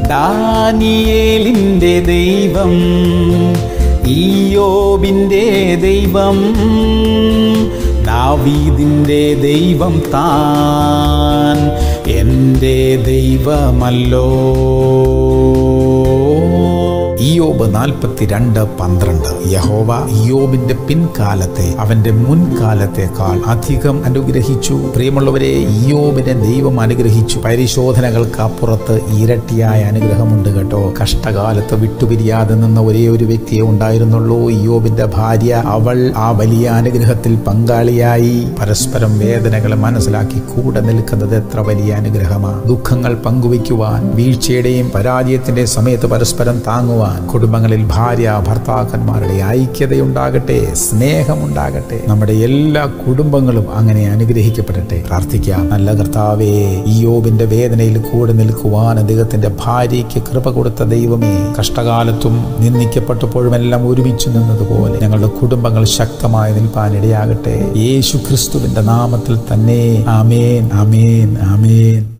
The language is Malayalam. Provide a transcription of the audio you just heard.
ദാനിയേലിൻ്റെ ദൈവം ഇയോബിൻ്റെ ദൈവം ദാവീദിൻ്റെ ദൈവം താൻ എൻ്റെ ദൈവമല്ലോ ഇയോബ് നാൽപ്പത്തിരണ്ട് പന്ത്രണ്ട് യഹോവ ഇയോബിന്റെ പിൻകാലത്തെ അവന്റെ മുൻകാലത്തെക്കാൾ അധികം അനുഗ്രഹിച്ചു പ്രിയമുള്ളവരെ ഇയോബിനെ ദൈവം അനുഗ്രഹിച്ചു പരിശോധനകൾക്ക് അപ്പുറത്ത് ഇരട്ടിയായ അനുഗ്രഹമുണ്ട് കേട്ടോ കഷ്ടകാലത്ത് വിട്ടുപിരിയാതെ നിന്ന ഒരേ ഒരു വ്യക്തിയെ ഉണ്ടായിരുന്നുള്ളൂ ഇയോബിന്റെ ഭാര്യ അവൾ ആ വലിയ അനുഗ്രഹത്തിൽ പങ്കാളിയായി പരസ്പരം വേദനകളെ മനസ്സിലാക്കി കൂടെ നിൽക്കുന്നത് എത്ര വലിയ അനുഗ്രഹമാണ് ദുഃഖങ്ങൾ പങ്കുവയ്ക്കുവാൻ വീഴ്ചയുടെയും പരാജയത്തിന്റെയും സമയത്ത് പരസ്പരം താങ്ങുവാൻ കുടുംബങ്ങളിൽ ഭാര്യ ഭർത്താക്കന്മാരുടെ ഐക്യതയുണ്ടാകട്ടെ സ്നേഹമുണ്ടാകട്ടെ നമ്മുടെ എല്ലാ കുടുംബങ്ങളും അങ്ങനെ അനുഗ്രഹിക്കപ്പെടട്ടെ പ്രാർത്ഥിക്കാം നല്ല കർത്താവേ യോബിന്റെ വേദനയിൽ കൂടെ നിൽക്കുവാൻ അദ്ദേഹത്തിന്റെ ഭാര്യയ്ക്ക് കൃപ കൊടുത്ത ദൈവമേ കഷ്ടകാലത്തും നിന്ദിക്കപ്പെട്ടപ്പോഴും എല്ലാം ഒരുമിച്ച് നിന്നതുപോലെ ഞങ്ങളുടെ കുടുംബങ്ങൾ ശക്തമായി നിൽപ്പാൻ ഇടയാകട്ടെ യേശു ക്രിസ്തുവിന്റെ നാമത്തിൽ തന്നെ ആമേൻ ആമേൻ ആമേൻ